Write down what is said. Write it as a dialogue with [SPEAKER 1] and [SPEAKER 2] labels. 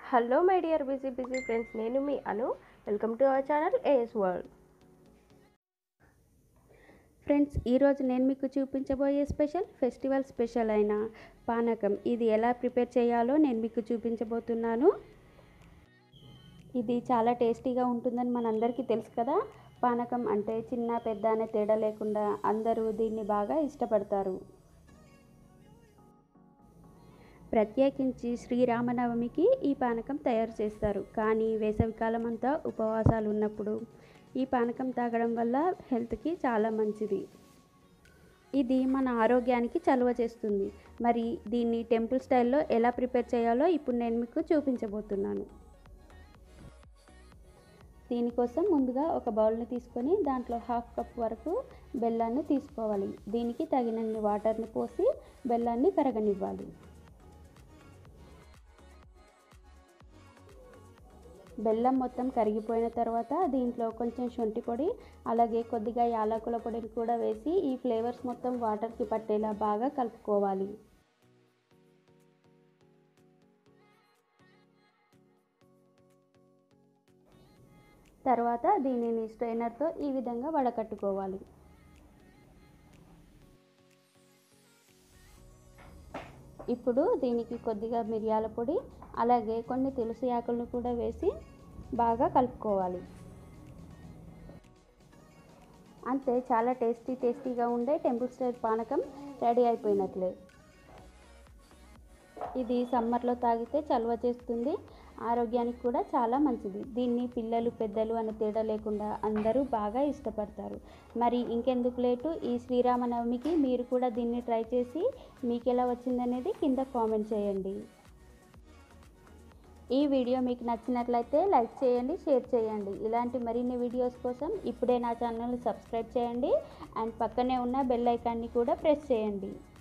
[SPEAKER 1] hello my dear busy busy friends నేను మీ Anu welcome to our channel AS world
[SPEAKER 2] friends ఈరోజు నేను మీకు చూపించబోయే స్పెషల్ ఫెస్టివల్ స్పెషల్ అయిన పానకం ఇది ఎలా ప్రిపేర్ చేయాలో నేను మీకు చూపించబోతున్నాను ఇది చాలా టేస్టీగా ఉంటుందని మనందరికీ తెలుసు కదా పానకం అంటే చిన్న పెద్ద అనే తేడా లేకుండా అందరూ దీన్ని బాగా ఇష్టపడతారు ప్రత్యేకించి శ్రీరామనవమికి ఈ పానకం తయారు చేస్తారు కానీ వేసవికాలం అంతా ఉపవాసాలు ఉన్నప్పుడు ఈ పానకం తాగడం వల్ల హెల్త్కి చాలా మంచిది ఇది మన ఆరోగ్యానికి చలువ చేస్తుంది మరి దీన్ని టెంపుల్ స్టైల్లో ఎలా ప్రిపేర్ చేయాలో ఇప్పుడు నేను మీకు చూపించబోతున్నాను దీనికోసం ముందుగా ఒక బౌల్ని తీసుకొని దాంట్లో హాఫ్ కప్ వరకు బెల్లాన్ని తీసుకోవాలి దీనికి తగినన్ని వాటర్ని పోసి బెల్లాన్ని కరగనివ్వాలి బెల్లం మొత్తం కరిగిపోయిన తర్వాత దీంట్లో కొంచెం శొంఠి పొడి అలాగే కొద్దిగా యాలకుల పొడిని కూడా వేసి ఈ ఫ్లేవర్స్ మొత్తం వాటర్కి పట్టేలా బాగా కలుపుకోవాలి తర్వాత దీనిని స్ట్రైనర్తో ఈ విధంగా వడకట్టుకోవాలి ఇప్పుడు దీనికి కొద్దిగా మిరియాల పొడి అలాగే కొన్ని తులసి ఆకులను కూడా వేసి బాగా కలుపుకోవాలి అంతే చాలా టేస్టీ టేస్టీగా ఉండే టెంపుల్ స్టైల్ పానకం రెడీ అయిపోయినట్లే ఇది సమ్మర్లో తాగితే చలువ చేస్తుంది ఆరోగ్యానికి కూడా చాలా మంచిది దీన్ని పిల్లలు పెద్దలు అని తేడా లేకుండా అందరూ బాగా ఇష్టపడతారు మరి ఇంకెందుకు లేటు ఈ శ్రీరామనవమికి మీరు కూడా దీన్ని ట్రై చేసి మీకు ఎలా వచ్చిందనేది కింద కామెంట్ చేయండి ఈ వీడియో మీకు నచ్చినట్లయితే లైక్ చేయండి షేర్ చేయండి ఇలాంటి మరిన్ని వీడియోస్ కోసం ఇప్పుడే నా ఛానల్ని సబ్స్క్రైబ్ చేయండి అండ్ పక్కనే ఉన్న బెల్ ఐకాన్ని కూడా ప్రెస్ చేయండి